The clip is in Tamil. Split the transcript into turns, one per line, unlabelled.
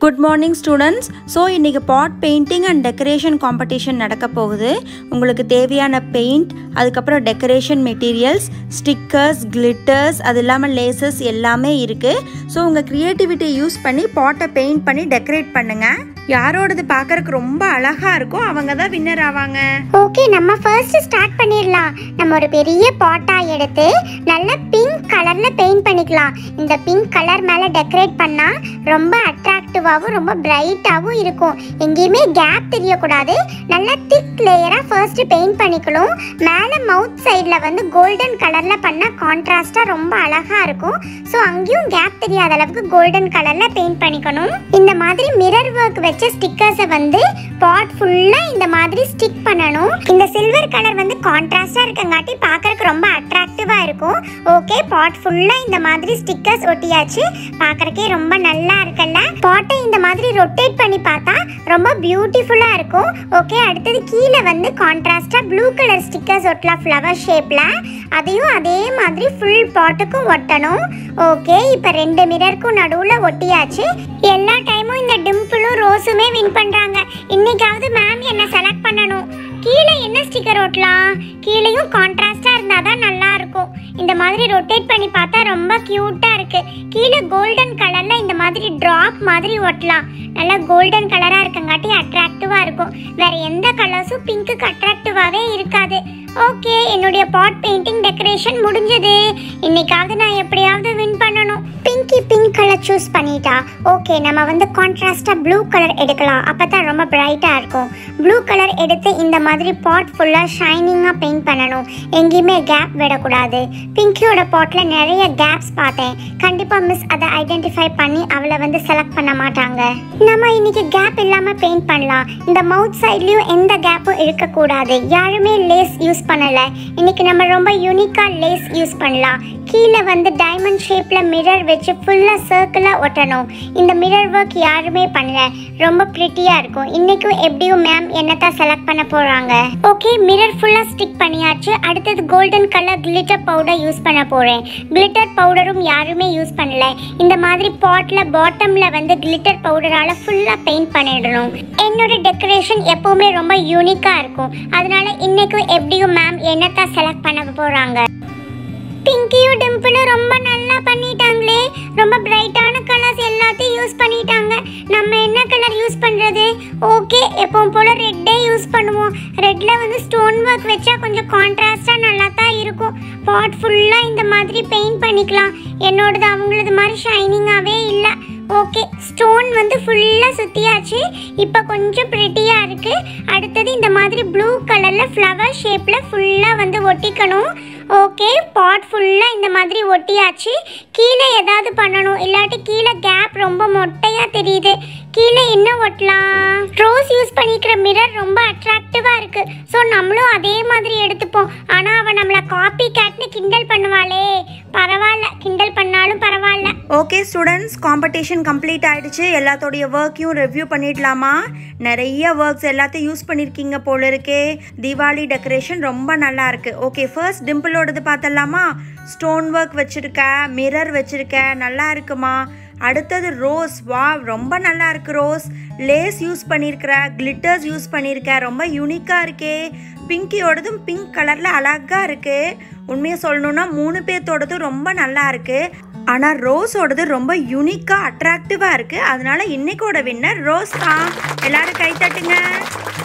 குட் மார்னிங் ஸ்டூடெண்ட்ஸ் ஸோ இன்றைக்கி pot painting and decoration competition நடக்க போகுது உங்களுக்கு தேவையான பெயிண்ட் அதுக்கப்புறம் டெக்கரேஷன் மெட்டீரியல்ஸ் ஸ்டிக்கர்ஸ் கிளிட்டர்ஸ் அது இல்லாமல் லேசஸ் எல்லாமே இருக்குது ஸோ உங்கள் க்ரியேட்டிவிட்டியை யூஸ் பண்ணி பாட்டை பெயிண்ட் பண்ணி டெக்கரேட் பண்ணுங்கள் யாரோடது பார்க்கறதுக்கு ரொம்ப அழகாக இருக்கோ அவங்க தான் வின்னர் ஆவாங்க
ஓகே நம்ம ஃபர்ஸ்ட் ஸ்டார்ட் பண்ணிடலாம் நம்ம ஒரு பெரிய பாட்டா எடுத்து நல்ல பிங்க் கலர்ல பெயிண்ட் பண்ணிக்கலாம் இந்த பிங்க் கலர் மேல டெக்கரேட் பண்ணா ரொம்ப அட்ராக்டிவாகவும் ரொம்ப பிரைட்டாகவும் இருக்கும் எங்கேயுமே கேப் தெரியக்கூடாது நல்ல திக் லேயரா ஃபர்ஸ்ட் பெயிண்ட் பண்ணிக்கணும் மேலே மவுத் சைடில் வந்து கோல்டன் கலர்ல பண்ணா கான்ட்ராஸ்டா ரொம்ப அழகா இருக்கும் ஸோ அங்கேயும் கேப் தெரியாத அளவுக்கு கோல்டன் கலர்ல பெயிண்ட் பண்ணிக்கணும் இந்த மாதிரி மிரர் ஒர்க் வச்ச ஸ்டிக்கர்ஸை வந்து பாட் ஃபுல்லா இந்த மாதிரி ஸ்டிக் பண்ணணும் இந்த சில்வர் கலர் வந்து கான்ட்ராஸ்டா இருக்கங்காட்டி பார்க்கறதுக்கு ரொம்ப அட்ராக்டிவா இருக்கும் ஓகே பாட் ஃபுல்லா இந்த மாதிரி ஸ்டிக்கர்ஸ் ஒட்டியாச்சு பார்க்கறக்கே ரொம்ப நல்லா இருக்குல்ல பாட்டை இந்த மாதிரி ரொட்டேட் பண்ணி பார்த்தா ரொம்ப பியூட்டிஃபுல்லா இருக்கும் ஓகே அடுத்தது கீழே வந்து கான்ட்ராஸ்டா ப்ளூ கலர் ஸ்டிக்கர்ஸ் ஒட்டலாம் ஃப்ளவர் ஷேப்ல அதையும் அதே மாதிரி ஃபுல் பாட்டுக்கும் ஒட்டணும் ஓகே இப்போ ரெண்டு மிரருக்கும் நடுவில் ஒட்டியாச்சு எல்லா டைமும் இந்த டிம்பிளும் ரோஸுமே வின் பண்ணுறாங்க இன்னைக்காவது மேம் என்ன செலக்ட் பண்ணணும் கீழே என்ன ஸ்டிக்கர் ஒட்டலாம் கீழேயும் கான்ட்ராஸ்டாக இருந்தால் தான் நல்லா இருக்கும் இந்த மாதிரி ரொட்டேட் பண்ணி பார்த்தா ரொம்ப க்யூட்டாக இருக்கு கீழே கோல்டன் கலரில் இந்த மாதிரி ட்ராப் மாதிரி ஒட்டலாம் நல்லா கோல்டன் கலராக இருக்கங்காட்டி அட்ராக்டிவாக இருக்கும் வேற எந்த கலர்ஸும் பிங்க்குக்கு அட்ராக்டிவாகவே இருக்காது ஓகே என்னுடைய பாட் பெயிண்டிங் டெக்கரேஷன் முடிஞ்சது இன்னைக்காவது நான் எப்படியாவது வின் பண்ணணும் பிங்கி பிங்க் கலர் சூஸ் பண்ணிட்டா ஓகே நம்ம வந்து கான்ட்ராஸ்டா ப்ளூ கலர் எடுக்கலாம் அப்போ தான் ரொம்ப பிரைட்டாக இருக்கும் ப்ளூ கலர் எடுத்து இந்த மாதிரி பாட் ஃபுல்லாக ஷைனிங்காக பெயிண்ட் பண்ணணும் எங்கேயுமே கேப் விடக்கூடாது பிங்கியோட பாட்டில் நிறைய கேப்ஸ் பார்த்தேன் கண்டிப்பாக மிஸ் அதை ஐடென்டிஃபை பண்ணி அவளை வந்து செலக்ட் பண்ண மாட்டாங்க நம்ம இன்னைக்கு கேப் இல்லாமல் பெயிண்ட் பண்ணலாம் இந்த மவுத் சைட்லேயும் எந்த கேப்பும் இருக்கக்கூடாது யாருமே லேஸ் யூஸ் பண்ணலை இன்னைக்கு நம்ம ரொம்ப யூனிக்காக லேஸ் யூஸ் பண்ணலாம் கீழே வந்து டைமண்ட் ஷேப்பில் மிரர் வச்சு ஃபுல்லாக சர்க்கிளாக ஒட்டணும் இந்த மிரர் ஒர்க் யாருமே பண்ணல ரொம்ப ப்ரிட்டியாக இருக்கும் இன்றைக்கும் எப்படியும் மேம் என்னத்தான் செலக்ட் பண்ண போகிறாங்க ஓகே மிரர் ஃபுல்லாக ஸ்டிக் பண்ணியாச்சு அடுத்தது golden colour glitter powder use பண்ண போகிறேன் கிளிட்டர் பவுடரும் யாருமே யூஸ் பண்ணல இந்த மாதிரி பாட்டில் பாட்டமில் வந்து கிளிட்டர் பவுடரால் ஃபுல்லாக பெயிண்ட் பண்ணிடணும் என்னோட டெக்கரேஷன் எப்போவுமே ரொம்ப யூனிக்காக இருக்கும் அதனால இன்னைக்கும் எப்படியும் மேம் என்னத்தான் செலக்ட் பண்ண போகிறாங்க பிங்கியும் டிம்பிளும் ரொம்ப நல்லா பண்ணிட்டாங்களே ரொம்ப பிரைட்டான கலர்ஸ் எல்லாத்தையும் யூஸ் பண்ணிட்டாங்க நம்ம என்ன கலர் யூஸ் பண்ணுறது ஓகே எப்பவும் போல் ரெட்டே யூஸ் பண்ணுவோம் ரெட்டில் வந்து ஸ்டோன் ஒர்க் வச்சா கொஞ்சம் கான்ட்ராஸ்டாக நல்லா தான் இருக்கும் பாட் ஃபுல்லாக இந்த மாதிரி பெயிண்ட் பண்ணிக்கலாம் என்னோடது அவங்களது மாதிரி ஷைனிங்காகவே இல்லை ஓகே ஸ்டோன் வந்து ஃபுல்லாக சுற்றியாச்சு இப்போ கொஞ்சம் ப்ரிட்டியாக இருக்குது அடுத்தது இந்த மாதிரி ப்ளூ கலரில் ஃப்ளவர் ஷேப்பில் ஃபுல்லாக வந்து ஒட்டிக்கணும் ஓகே பாட் ஃபுல்லாக இந்த மாதிரி ஒட்டியாச்சு கீழே ஏதாவது பண்ணணும் இல்லாட்டி கீழே கேப் ரொம்ப மொட்டையாக தெரியுது கீழே என்ன ஒட்டலாம் ரோஸ் யூஸ் பண்ணிக்கிற மிரர் ரொம்ப அட்ராக்டிவாக இருக்குது ஸோ நம்மளும் அதே மாதிரி எடுத்துப்போம் ஆனால் அவள் நம்மளை காப்பி கேட்னு கிண்டல் பண்ணுவாளே பரவாயில்ல கிண்டல் பண்ணாலும் பரவாயில்ல
ஓகே ஸ்டூடெண்ட்ஸ் காம்படிஷன் கம்ப்ளீட் ஆயிடுச்சு எல்லாத்தோடைய ஒர்க்கையும் ரிவ்யூ பண்ணிடலாமா நிறைய ஒர்க்ஸ் எல்லாத்தையும் யூஸ் பண்ணியிருக்கீங்க போல இருக்கே தீபாவளி டெக்கரேஷன் ரொம்ப நல்லா இருக்கு ஓகே ஃபர்ஸ்ட் டிம்பிளோடது பார்த்தலாமா ஸ்டோன் ஒர்க் வச்சிருக்க மிரர் வச்சிருக்க நல்லா இருக்குமா அடுத்தது ரோஸ் வா ரொம்ப நல்லா இருக்கு ரோஸ் லேஸ் யூஸ் பண்ணியிருக்கிற கிளிட்டர்ஸ் யூஸ் பண்ணியிருக்க ரொம்ப யூனிக்காக இருக்கே பிங்கியோடதும் பிங்க் கலரில் அழகாக இருக்கு உண்மையை சொல்லணும்னா மூணு பேர்த்தோடதும் ரொம்ப நல்லா இருக்கு ஆனால் ரோஸோடது ரொம்ப யூனிக்காக அட்ராக்டிவாக இருக்குது அதனால இன்னைக்கோட வின்னர் ரோஸ் தான் எல்லாரும் கை தட்டுங்க